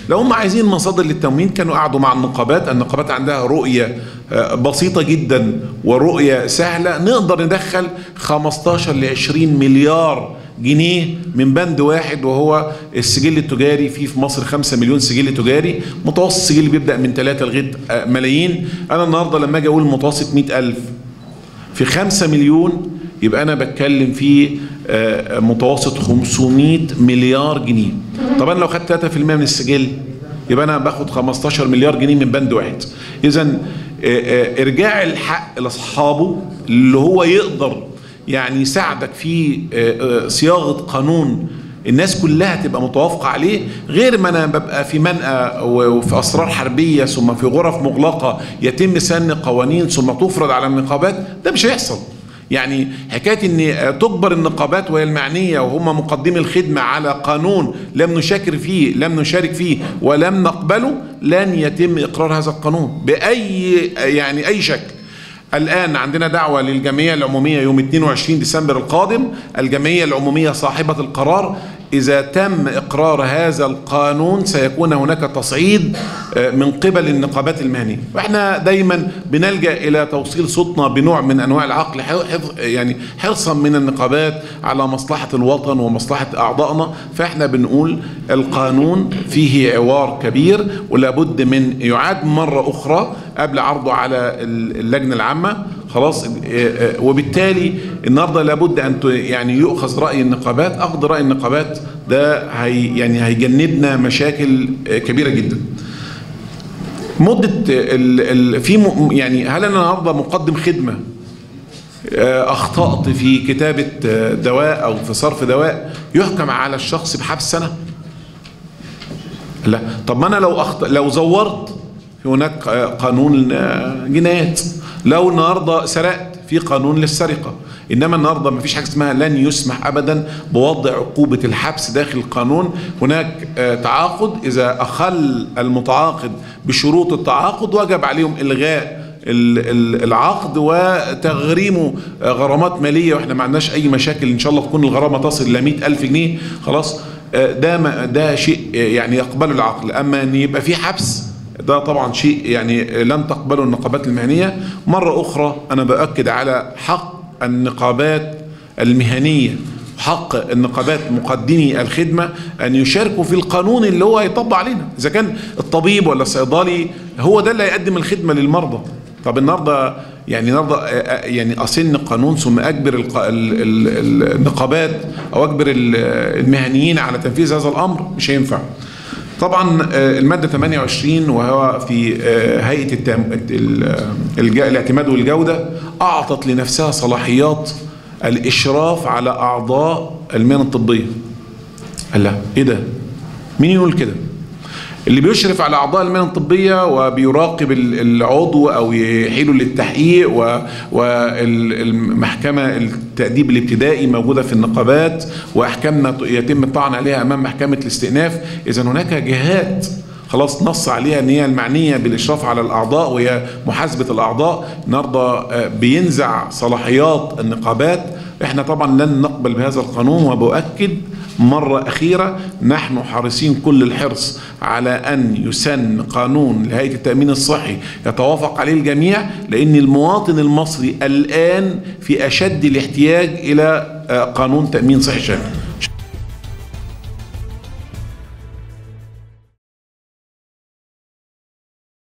لو هم عايزين مصادر للتموين كانوا قعدوا مع النقابات النقابات عندها رؤية آه، بسيطة جدا ورؤية سهلة نقدر ندخل 15 ل 20 مليار جنيه من بند واحد وهو السجل التجاري في في مصر 5 مليون سجل تجاري متوسط السجل بيبدأ من 3 لغاية آه، ملايين أنا النهاردة لما أجي أقول متوسط 100000 في 5 مليون يبقى انا بتكلم في آه، متوسط 500 مليار جنيه طب انا لو خدت 3% من السجل يبقى انا باخد 15 مليار جنيه من بند واحد اذا ارجاع الحق لاصحابه اللي هو يقدر يعني يساعدك في آه، آه، صياغه قانون الناس كلها تبقى متوافقة عليه غير ما أنا ببقى في منأى وفي أسرار حربية ثم في غرف مغلقة يتم سن قوانين ثم تفرض على النقابات ده مش هيحصل يعني حكاية ان تجبر النقابات وهي المعنية وهم مقدمي الخدمة على قانون لم نشاكر فيه لم نشارك فيه ولم نقبله لن يتم اقرار هذا القانون بأي يعني أي شكل الآن عندنا دعوة للجمعية العمومية يوم 22 ديسمبر القادم الجمعية العمومية صاحبة القرار إذا تم إقرار هذا القانون سيكون هناك تصعيد آه، من قبل النقابات المهنية وإحنا دايما بنلجأ إلى توصيل صوتنا بنوع من أنواع العقل حفظ يعني حرصا من النقابات على مصلحة الوطن ومصلحة أعضائنا فإحنا بنقول القانون فيه عوار كبير ولابد من يعاد مرة أخرى قبل عرضه على اللجنة العامة خلاص آه، آه، وبالتالي النهارده لابد ان ت- يعني يؤخذ راي النقابات اخذ راي النقابات ده هي يعني هيجنبنا مشاكل آه، كبيره جدا مده ال ال في م- يعني هل انا النهارده مقدم خدمه آه، اخطات في كتابه آه، دواء او في صرف دواء يحكم على الشخص بحبس سنه لا طب ما انا لو أخط... لو زورت هناك قانون جنايات لو النهارده سرقت في قانون للسرقه انما النهارده ما فيش حاجه اسمها لن يسمح ابدا بوضع عقوبه الحبس داخل القانون هناك آه، تعاقد اذا اخل المتعاقد بشروط التعاقد وجب عليهم الغاء ال- ال- العقد وتغريمه آه، غرامات ماليه واحنا ما عندناش اي مشاكل ان شاء الله تكون الغرامه تصل ل ألف جنيه خلاص آه، ده ما- ده شيء آه، يعني يقبله العقل اما ان يبقى في حبس ده طبعا شيء يعني لن تقبله النقابات المهنيه مره اخرى انا باكد على حق النقابات المهنيه حق النقابات مقدمي الخدمة أن يشاركوا في القانون اللي هو هيطبق علينا إذا كان الطبيب ولا الصيدلي هو ده اللي هيقدم الخدمة للمرضى طب النهارده يعني النهارده آه، آه، يعني أسن قانون ثم أجبر الق- ال- ال- النقابات أو أجبر ال- المهنيين على تنفيذ هذا الأمر مش هينفع طبعا آه، المادة 28 وهو في آه، هيئة التام- ال- الج- الاعتماد والجودة أعطت لنفسها صلاحيات الإشراف على أعضاء المهن الطبية قال لا إيه ده مين يقول كده اللي بيشرف على اعضاء المهن الطبيه وبيراقب ال- العضو او يحيله للتحقيق و- والمحكمه التاديب الابتدائي موجوده في النقابات واحكامنا ت- يتم الطعن عليها امام محكمه الاستئناف اذا هناك جهات خلاص نص عليها ان هي المعنيه بالاشراف على الاعضاء وهي محاسبه الاعضاء النهارده آه، بينزع صلاحيات النقابات احنا طبعا لن نقبل بهذا القانون وبؤكد مرة أخيرة نحن حريصين كل الحرص على أن يسن قانون لهيئة التأمين الصحي يتوافق عليه الجميع لأن المواطن المصري الآن في أشد الاحتياج إلى آه، قانون تأمين صحي شامل